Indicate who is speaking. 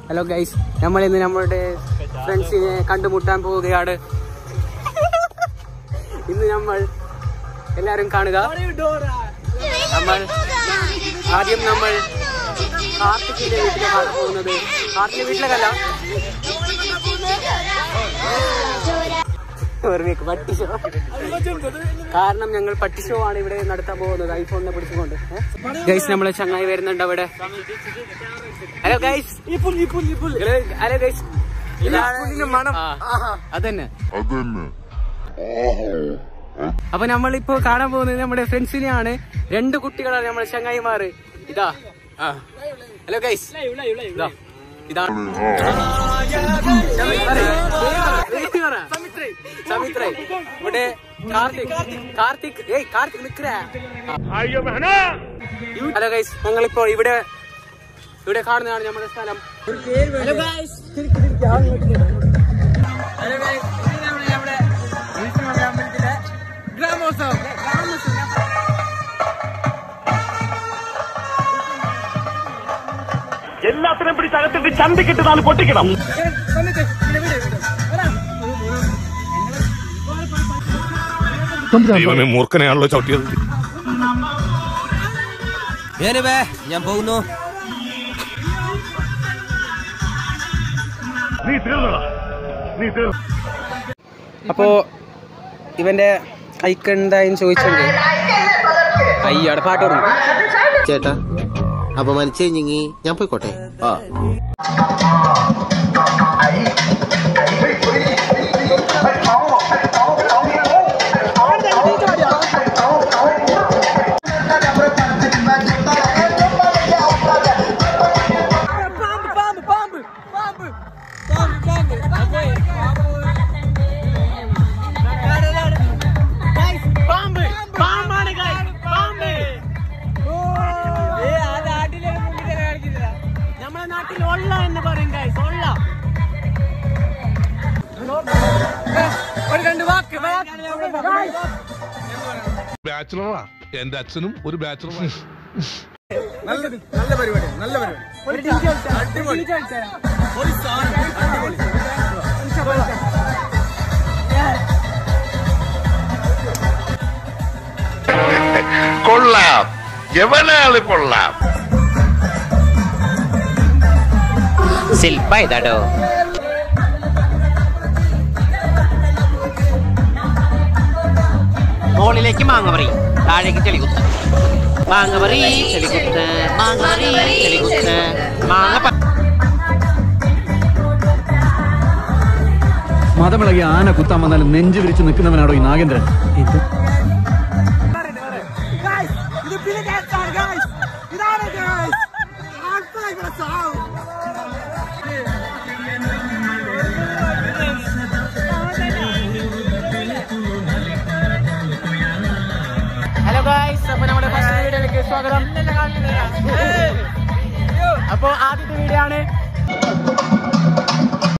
Speaker 1: Hello guys നമ്മൾ ഇന്ന് നമ്മളുടെ ഫ്രണ്ട്സിനെ കണ്ടുമുട്ടാൻ പോവുകയാണ് ഇന്ന് നമ്മൾ എല്ലാരും കാണുക നമ്മൾ ആദ്യം നമ്മൾ കാർത്തിക്കിന്റെ വീട്ടിലേക്കാണ് പോകുന്നത് കാർത്തിക് വീട്ടിലേക്കല്ല വെറുതെ പട്ടി ഷോ കാരണം ഞങ്ങൾ പട്ടി ഷോ ആണ് ഇവിടെ നടത്താൻ പോകുന്നത് ഐഫോണിനെ പിടിച്ചുകൊണ്ട് ഗൈസ് നമ്മളെ ചങ്ങായി വരുന്നുണ്ട് അവിടെ ഹലോ ഗൈസ് ഹലോ ഗൈസ് മണം അതന്നെ അപ്പൊ നമ്മളിപ്പോ കാണാൻ പോകുന്നത് നമ്മുടെ ഫ്രണ്ട്സിനെയാണ് രണ്ട് കുട്ടികളാണ് നമ്മുടെ ചങ്ങായിമാര് ഇതാ ഹലോ ഗൈസ് ഇതാ ഇതാണ് സമിത്രേ ഇവിടെ കാർത്തിക് കാർത്തിക് ഏയ് കാർത്തിക് നിക്കറ ഹലോ ഗൈസ് ഞങ്ങളിപ്പോ ഇവിടെ ഇവിടെ കാണുന്നതാണ് നമ്മുടെ സ്ഥലം ഹലോ ഗൈസ് ഹലോ ഗൈസ് നമ്മുടെ അമ്പലത്തിലെ ഗ്രാമോത്സവം ഗ്രാമോത്സവം
Speaker 2: എല്ലാത്തിനും പിടിച്ച് അകത്തിട്ട് ചന്തിക്കിട്ട് നാല് പൊട്ടിക്കണം ദൈവമേ മൂർഖനെയാണല്ലോ ചവിട്ടിയത്
Speaker 3: ഞാൻ പോകുന്നു
Speaker 2: നീ തീർന്നടാ നീ തീർന്നു
Speaker 1: അപ്പോ ഇവന്റെ കൈക്ക് എന്തായും ചോദിച്ചെങ്കിൽ അയ്യാടെ പാട്ട് തുടങ്ങും
Speaker 4: ചേട്ടാ അപമാനിച്ചേ ഞങ്ങി ഞാൻ പോയിക്കോട്ടെ
Speaker 1: നമ്മുടെ നാട്ടിൽ ഒള്ള എന്ന് പറയും guys, ഒള്ള. ഒരു രണ്ട് വാക്ക്
Speaker 2: ബാച്ചിലറാ എന്റെ അച്ഛനും ഒരു ബാച്ചിലറാണ്
Speaker 1: ഒരു DJ കളിച്ചാ. ഒരു DJ കളിച്ചാ.
Speaker 2: കൊള്ളാം എവനാള് കൊള്ളാം
Speaker 3: ശില്പ ഇതാടോ മുകളിലേക്ക് മാങ്ങ താഴേക്ക് ചെളികുത്ത് മാങ്ങ പറി ചെളികുത്ത് മാങ്ങ പറി ചെളികുത്ത് മാങ്ങ പ-
Speaker 5: മതമിളകി ആന കുത്താൻ വന്നാലും നെഞ്ചു വിരിച്ച് നിൽക്കുന്നവനാണോ ഈ നാഗേന്ദ്രൻ
Speaker 1: ഇത് പിന്നെ dance ആണ് guys. ഇതാണ് guys. ആൾക്കാ ഇവിടെ ചാവും. ഹലോ ഗായ്സ് അപ്പൊ നമ്മുടെ ഫസ്റ്റ് വീഡിയോയിലേക്ക് സ്വാഗതം അപ്പൊ ആദ്യത്തെ വീഡിയോ ആണ്